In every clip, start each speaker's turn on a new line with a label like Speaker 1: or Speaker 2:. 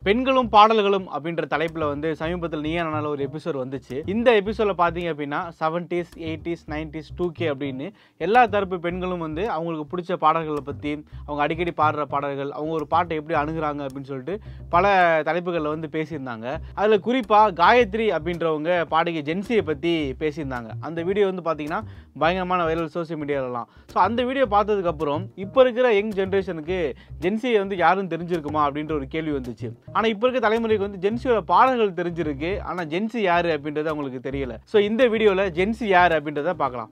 Speaker 1: பெண்களும் பாடல்களும் அப்படின்ற தலைப்பில் வந்து சமீபத்தில் நீயா நானால ஒரு எபிசோட் வந்துச்சு இந்த எபிசோடில் பார்த்தீங்க அப்படின்னா seventies eighties nineties two K அப்படின்னு எல்லா தரப்பு பெண்களும் வந்து அவங்களுக்கு பிடிச்ச பாடல்களை பற்றி அவங்க அடிக்கடி பாடுற பாடல்கள் அவங்க ஒரு பாட்டை எப்படி அணுகுறாங்க அப்படின்னு சொல்லிட்டு பல தலைப்புகளில் வந்து பேசியிருந்தாங்க அதில் குறிப்பாக காயத்ரி அப்படின்றவங்க பாடகி ஜென்சியை பற்றி பேசியிருந்தாங்க அந்த வீடியோ வந்து பார்த்தீங்கன்னா பயங்கரமான வைரல் சோசியல் மீடியாலலாம் ஸோ அந்த வீடியோ பார்த்ததுக்கப்புறம் இப்போ இருக்கிற யங் ஜென்ரேஷனுக்கு ஜென்சியை வந்து யாரும் தெரிஞ்சிருக்குமா அப்படின்ற ஒரு கேள்வி வந்துச்சு ஆனால் இப்போ இருக்க தலைமுறைக்கு வந்து ஜென்சியோட பாடல்கள் தெரிஞ்சிருக்கு ஆனால் ஜென்சி யார் அப்படின்றது அவங்களுக்கு தெரியல ஸோ இந்த வீடியோவில் ஜென்சி யார் அப்படின்றத பார்க்கலாம்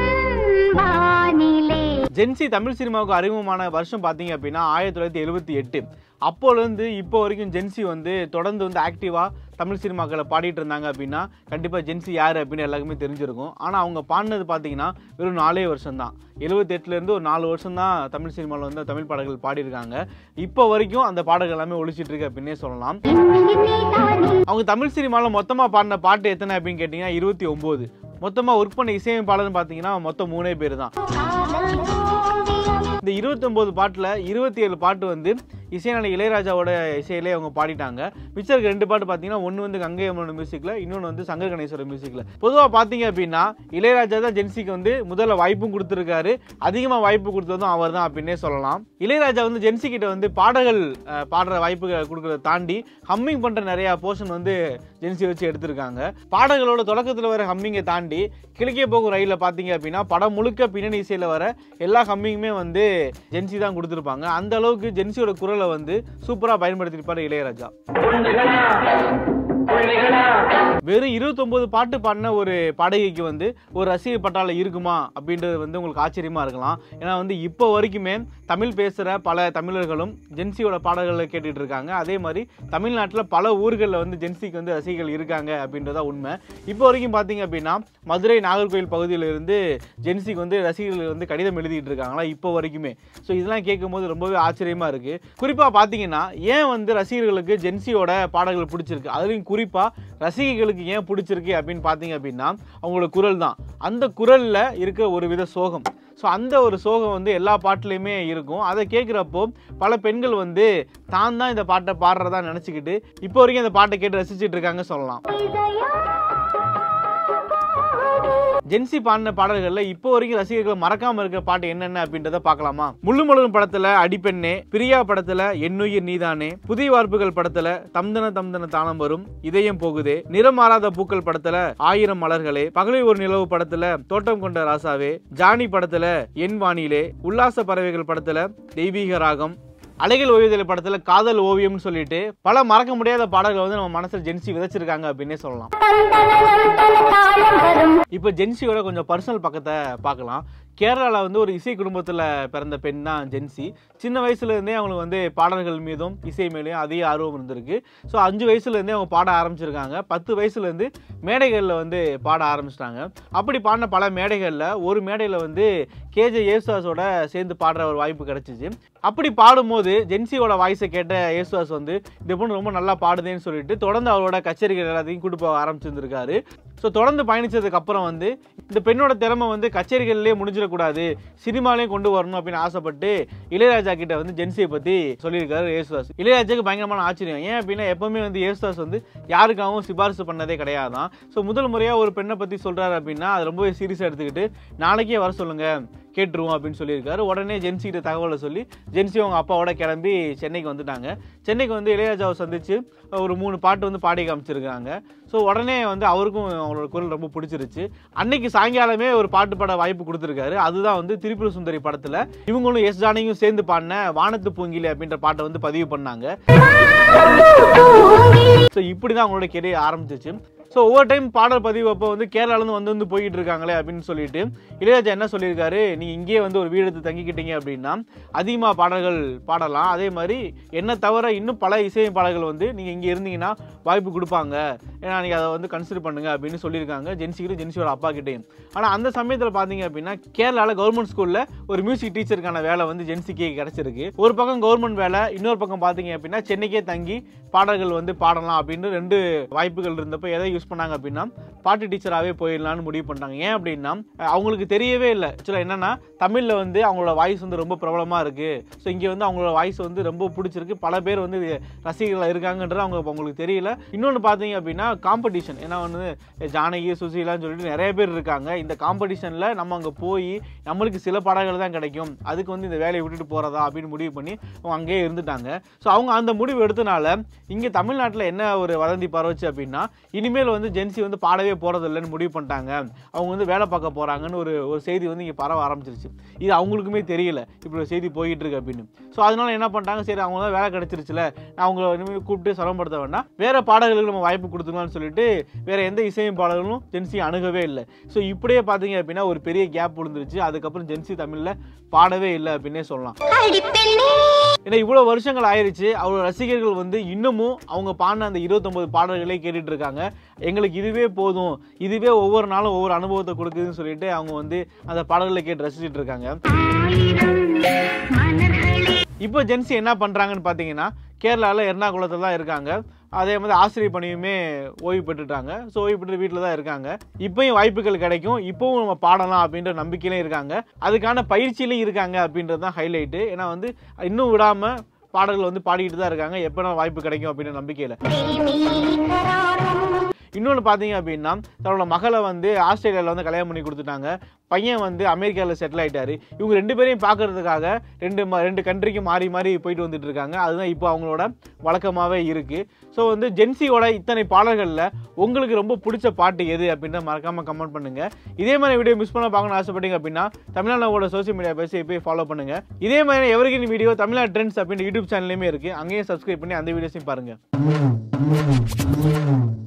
Speaker 2: வானிலே
Speaker 1: ஜென்சி தமிழ் சினிமாவுக்கு அறிமுகமான வருஷம் பார்த்தீங்க அப்படின்னா ஆயிரத்தி தொள்ளாயிரத்தி எழுபத்தி எட்டு அப்போலேருந்து இப்போ வரைக்கும் ஜென்சி வந்து தொடர்ந்து வந்து ஆக்டிவாக தமிழ் சினிமாக்களை பாடிட்டு இருந்தாங்க அப்படின்னா கண்டிப்பாக ஜென்சி யார் அப்படின்னு எல்லாருக்குமே தெரிஞ்சிருக்கும் ஆனால் அவங்க பாடினது பார்த்தீங்கன்னா வெறும் நாலே வருஷம் தான் எழுபத்தெட்டுலேருந்து ஒரு நாலு வருஷம் தான் தமிழ் சினிமாவில் வந்து தமிழ் பாடல்கள் பாடியிருக்காங்க இப்போ வரைக்கும் அந்த பாடல்கள் எல்லாமே ஒழிச்சிட்டு இருக்கு அப்படின்னே சொல்லலாம் அவங்க தமிழ் சினிமாவில் மொத்தமாக பாடின பாட்டு எத்தனை அப்படின்னு கேட்டிங்கன்னா இருபத்தி ஒம்பது மொத்தமாக ஒர்க் பண்ண இசையமைப்பாளர்னு பார்த்தீங்கன்னா மொத்தம் மூணே பேர் தான் இந்த 29 பாட்டில் இருபத்தி ஏழு பாட்டு வந்து இசைஞானி இளையராஜாவோட இசையிலே அவங்க பாடிட்டாங்க மிச்சம் இருக்க ரெண்டு பாட்டு பார்த்தீங்கன்னா ஒன்று வந்து கங்கை அம்மனோட மியூசிக்கில் இன்னொன்று வந்து சங்கர் கணேஸ்வரர் மியூசிக்கில் பொதுவாக பார்த்தீங்க அப்படின்னா இளையராஜா தான் ஜென்சிக்கு வந்து முதல்ல வாய்ப்பும் கொடுத்துருக்காரு அதிகமாக வாய்ப்பு கொடுத்ததும் அவர் தான் அப்படின்னே சொல்லலாம் இளையராஜா வந்து ஜென்சி கிட்ட வந்து பாடல்கள் அஹ், பாடுற வாய்ப்புகள் கொடுக்கறத தாண்டி ஹம்மிங் பண்ணுற நிறையா போர்ஷன் வந்து ஜென்சி வச்சு எடுத்திருக்காங்க பாடல்களோட தொடக்கத்தில் வர ஹம்மிங்கை தாண்டி கிழக்கே போகும் ரயிலில் பார்த்தீங்க அப்படின்னா படம் முழுக்க பின்னணி இசையில் வர எல்லா ஹம்மிங்குமே வந்து ஜென்சி தான் கொடுத்துருப்பாங்க அந்த அளவுக்கு ஜென்சியோட குரலை வந்து சூப்பராக பயன்படுத்தியிருப்பாரு இளையராஜா வெறும் 29 பாட்டு பாடின ஒரு பாடகிக்கு வந்து ஒரு ரசிகர் பட்டாளம் இருக்குமா அப்படின்றது வந்து உங்களுக்கு ஆச்சரியமா இருக்கலாம் ஏன்னா வந்து இப்போ வரைக்குமே தமிழ் பேசுகிற பல தமிழர்களும் ஜென்சியோட பாடல்களை கேட்டுட்டு இருக்காங்க அதே மாதிரி தமிழ்நாட்டில் பல ஊர்களில் வந்து ஜென்சிக்கு வந்து ரசிகர்கள் இருக்காங்க அப்படின்றதா உண்மை இப்போ வரைக்கும் பார்த்தீங்க அப்படின்னா மதுரை நாகர்கோவில் பகுதியில் இருந்து ஜென்சிக்கு வந்து ரசிகர்கள் வந்து கடிதம் எழுதிட்டு இருக்காங்களா இப்போ வரைக்குமே ஸோ இதெல்லாம் கேட்கும்போது ரொம்பவே ஆச்சரியமா இருக்கு குறிப்பாக பார்த்தீங்கன்னா ஏன் வந்து ரசிகர்களுக்கு ஜென்சியோட பாடல்கள் பிடிச்சிருக்கு அதுலேயும் குறிப்பாக ரசிகைகளுக்கு ஏன் பிடிச்சிருக்கு அப்படின்னு பார்த்தீங்க அப்படின்னா அவங்களோட குரல் தான் அந்த குரலில் இருக்க ஒரு வித சோகம் ஸோ அந்த ஒரு சோகம் வந்து எல்லா பாட்டுலேயுமே இருக்கும் அதை கேட்குறப்போ பல பெண்கள் வந்து தான் தான் இந்த பாட்டை பாடுறதா நினச்சிக்கிட்டு இப்போ வரைக்கும் அந்த பாட்டை கேட்டு ரசிச்சிட்டு இருக்காங்க சொல்லலாம் ஜென்சி பாடின பாடல்கள்ல இப்போ வரைக்கும் ரசிகர்கள் மறக்காம இருக்க பாட்டு என்னென்ன அப்படின்றத பார்க்கலாமா முள்ளு மலரும் படத்துல அடிப்பெண்ணே பிரியா படத்துல எண்ணுயிர் நீதானே புதிய வார்ப்புகள் படத்துல தம்தன தம்தன தானம் வரும் இதயம் போகுதே நிறம் மாறாத பூக்கள் படத்துல ஆயிரம் மலர்களே பகலில் ஒரு நிலவு படத்துல தோட்டம் கொண்ட ராசாவே ஜானி படத்துல என் வானிலே உல்லாச பறவைகள் படத்துல தெய்வீக ராகம் அலைகள் ஓவியத்தில் படத்துல காதல் ஓவியம்னு சொல்லிட்டு பல மறக்க முடியாத பாடல்கள் வந்து நம்ம மனசுல ஜென்சி விதைச்சிருக்காங்க அப்படின்னே சொல்லலாம் இப்போ ஜென்சியோட கொஞ்சம் பர்சனல் பக்கத்தை பார்க்கலாம் கேரளாவில் வந்து ஒரு இசை குடும்பத்தில் பிறந்த பெண் தான் ஜென்சி சின்ன வயசுலேருந்தே அவங்களுக்கு வந்து பாடல்கள் மீதும் இசை மேலேயும் அதிக ஆர்வம் இருந்திருக்கு ஸோ அஞ்சு வயசுலேருந்தே அவங்க பாட ஆரம்பிச்சிருக்காங்க பத்து வயசுலேருந்து மேடைகளில் வந்து பாட ஆரம்பிச்சிட்டாங்க அப்படி பாடின பல மேடைகளில் ஒரு மேடையில் வந்து கேஜே யேசுதாஸோட சேர்ந்து பாடுற ஒரு வாய்ப்பு கிடைச்சிச்சு அப்படி பாடும்போது ஜென்சியோட வாய்ஸை கேட்ட யேசுதாஸ் வந்து இந்த பொண்ணு ரொம்ப நல்லா பாடுதேன்னு சொல்லிட்டு தொடர்ந்து அவரோட கச்சேரிகள் எல்லாத்தையும் கூட்டு போக ஆரம்பிச்சிருந்திருக்காரு ஸோ தொடர்ந்து பயணிச்சதுக்கு அப்புறம் வந்து இந்த பெண்ணோட திறமை வந்து கச்சேரிகள்லேயே முடிஞ்சிடக்கூடாது சினிமாலையும் கொண்டு வரணும் அப்படின்னு ஆசைப்பட்டு இளையராஜா கிட்ட வந்து ஜென்சியை பற்றி சொல்லியிருக்காரு யேசுதாஸ் இளையராஜாக்கு பயங்கரமான ஆச்சரியம் ஏன் அப்படின்னா எப்பவுமே வந்து யேசுதாஸ் வந்து யாருக்காகவும் சிபாரிசு பண்ணதே கிடையாதான் ஸோ முதல் முறையாக ஒரு பெண்ணை பற்றி சொல்கிறாரு அப்படின்னா அது ரொம்பவே சீரியஸாக எடுத்துக்கிட்டு நாளைக்கே வர சொல்லுங்க கேட்டுருவோம் அப்படின்னு சொல்லியிருக்காரு உடனே ஜென்சி கிட்ட தகவலை சொல்லி ஜென்சி அவங்க அப்பாவோட கிளம்பி சென்னைக்கு வந்துட்டாங்க சென்னைக்கு வந்து இளையராஜாவை சந்திச்சு ஒரு மூணு பாட்டு வந்து பாடி காமிச்சிருக்காங்க ஸோ உடனே வந்து அவருக்கும் அவங்களோட குரல் ரொம்ப பிடிச்சிருச்சு அன்னைக்கு சாயங்காலமே ஒரு பாட்டு பாட வாய்ப்பு கொடுத்துருக்காரு அதுதான் வந்து திரிபுர சுந்தரி படத்தில் இவங்களும் எஸ் ஜானியும் சேர்ந்து பாடின வானத்து பூங்கிலி அப்படின்ற பாட்டை வந்து பதிவு பண்ணாங்க ஸோ இப்படி தான் அவங்களோட கெரியர் ஆரம்பிச்சிச்சு ஸோ ஒவ்வொரு டைம் பாடல் பதிவு அப்போ வந்து கேரளாலேருந்து வந்து வந்து போய்கிட்டு இருக்காங்களே அப்படின்னு சொல்லிட்டு இளையராஜா என்ன சொல்லியிருக்காரு நீ இங்கேயே வந்து ஒரு வீடு எடுத்து தங்கிக்கிட்டீங்க அப்படின்னா அதிகமாக பாடல்கள் பாடலாம் அதே மாதிரி என்ன தவிர இன்னும் பல இசையமைப்பாளர்கள் வந்து நீங்கள் இங்கே இருந்தீங்கன்னா வாய்ப்பு கொடுப்பாங்க ஏன்னா நீங்கள் அதை வந்து கன்சிடர் பண்ணுங்க அப்படின்னு சொல்லியிருக்காங்க ஜென்சிக்கிட்ட ஜென்சியோட அப்பா கிட்டேயும் ஆனால் அந்த சமயத்தில் பார்த்தீங்க அப்படின்னா கேரளாவில் கவர்மெண்ட் ஸ்கூலில் ஒரு மியூசிக் டீச்சருக்கான வேலை வந்து ஜென்சிக்கு கிடைச்சிருக்கு ஒரு பக்கம் கவர்மெண்ட் வேலை இன்னொரு பக்கம் பார்த்தீங்க அப்படின்னா சென்னைக்கே தங்கி பாடல்கள் வந்து பாடலாம் அப்படின்னு ரெண்டு வாய்ப்புகள் இருந்தப்போ எதை யூஸ் பண்ணாங்க அப்படின்னா பாட்டு டீச்சராகவே போயிடலாம்னு முடிவு பண்ணிட்டாங்க ஏன் அப்படின்னா அஹ் அவங்களுக்கு தெரியவே இல்லை ஆக்சுவலாக என்னன்னா தமிழில் வந்து அவங்களோட வாய்ஸ் வந்து ரொம்ப பிரபலமாக இருக்குது ஸோ இங்கே வந்து அவங்களோட வாய்ஸ் வந்து ரொம்ப பிடிச்சிருக்கு பல பேர் வந்து இது ரசிகர்களாக இருக்காங்கன்றது அவங்க அவங்களுக்கு தெரியல இன்னொன்று பார்த்தீங்க அப்படின்னா காம்படிஷன் ஏன்னா வந்து ஜானகி சுசீலான்னு சொல்லிட்டு நிறைய பேர் இருக்காங்க இந்த காம்படிஷனில் நம்ம அங்கே போய் நம்மளுக்கு சில பாடல்கள் தான் கிடைக்கும் அதுக்கு வந்து இந்த வேலையை விட்டுட்டு போகிறதா அப்படின்னு முடிவு பண்ணி அவங்க அங்கேயே இருந்துட்டாங்க ஸோ அவங்க அந்த முடிவு எடுத்தனால இங்கே தமிழ்நாட்டில் என்ன ஒரு வதந்தி பரவச்சு அப்படின்னா இனிமேல் வந்து ஜென்சி வந்து பாடவே போகிறதில்லைன்னு முடிவு பண்ணிட்டாங்க அவங்க வந்து வேலை பார்க்க போகிறாங்கன்னு ஒரு ஒரு செய்தி வந்து இங்கே பரவ ஆரம்பிச்சிருச்சு இது அவங்களுக்குமே தெரியல இப்படி ஒரு செய்தி போயிட்டு இருக்கு அப்படின்னு ஸோ அதனால என்ன பண்ணிட்டாங்க சரி அவங்க தான் வேலை கிடைச்சிருச்சுல நான் அவங்கள இனிமேல் கூப்பிட்டு சிரமப்படுத்த வேண்டாம் வேற பாடல்களுக்கு நம்ம வாய்ப்பு கொடுத்துக்கலாம்னு சொல்லிட்டு வேற எந்த இசையும் பாடல்களும் ஜென்சி அணுகவே இல்லை ஸோ இப்படியே பார்த்தீங்க அப்படின்னா ஒரு பெரிய கேப் விழுந்துருச்சு அதுக்கப்புறம் ஜென்சி தமிழில் பாடவே இல்லை அப்படின்னே சொல்லலாம் ஏன்னா இவ்வளோ வருஷங்கள் ஆயிருச்சு அவரோட ரசிகர்கள் வந்து இன்னமும் அவங்க பாடின அந்த இருபத்தொம்பது பாடல்களே கேட்டுட்டு இருக்காங்க எங்களுக்கு இதுவே போதும் இதுவே ஒவ்வொரு நாளும் ஒவ்வொரு அனுபவத்தை கொடுக்குதுன்னு சொல்லிட்டு அவங்க வந்து அந்த பாடல்களை கேட்டு ரசிச்சுட்டு இருக்காங்க இப்போ ஜென்சி என்ன பண்ணுறாங்கன்னு பார்த்தீங்கன்னா கேரளாவில் எர்ணாகுளத்தில் தான் இருக்காங்க அதே மாதிரி ஆசிரியர் பணியுமே ஓய்வு பெற்றுட்டாங்க ஸோ ஓய்வு பெற்று வீட்டில் தான் இருக்காங்க இப்பயும் வாய்ப்புகள் கிடைக்கும் இப்போவும் நம்ம பாடலாம் அப்படின்ற நம்பிக்கையிலும் இருக்காங்க அதுக்கான பயிற்சியிலையும் இருக்காங்க அப்படின்றது தான் ஹைலைட்டு ஏன்னா வந்து இன்னும் விடாமல் பாடல்கள் வந்து பாடிக்கிட்டு தான் இருக்காங்க எப்போ வாய்ப்பு கிடைக்கும் அப்படின்ற நம்பிக்கையில் இன்னொன்று பார்த்தீங்க அப்படின்னா தன்னோட மகளை வந்து ஆஸ்திரேலியாவில் வந்து கல்யாணம் பண்ணி கொடுத்துட்டாங்க பையன் வந்து அமெரிக்காவில் செட்டில் ஆயிட்டாரு இவங்க ரெண்டு பேரையும் பார்க்கறதுக்காக ரெண்டு ம- ரெண்டு கண்ட்ரிக்கு மாறி மாறி போயிட்டு வந்துட்டு இருக்காங்க அதுதான் இப்போ அவங்களோட வழக்கமாகவே இருக்குது ஸோ வந்து ஜென்சியோட இத்தனை பாடல்களில் உங்களுக்கு ரொம்ப பிடிச்ச பாட்டு எது அப்படின்ற மறக்காமல் கமெண்ட் பண்ணுங்க இதே மாதிரி வீடியோ மிஸ் பண்ண பார்க்கணும்னு ஆசைப்பட்டீங்க அப்படின்னா தமிழ்நாடோட சோஷியல் மீடியா பேசி போய் ஃபாலோ பண்ணுங்க இதே மாதிரி எவரிகின் வீடியோ தமிழ்நாடு ட்ரெண்ட்ஸ் அப்படின்ற யூடியூப் சேனல்லையுமே இருக்குது அங்கேயும் சப்ஸ்கிரைப் பண்ணி அந்த வீடியோஸையும் பாருங்கள்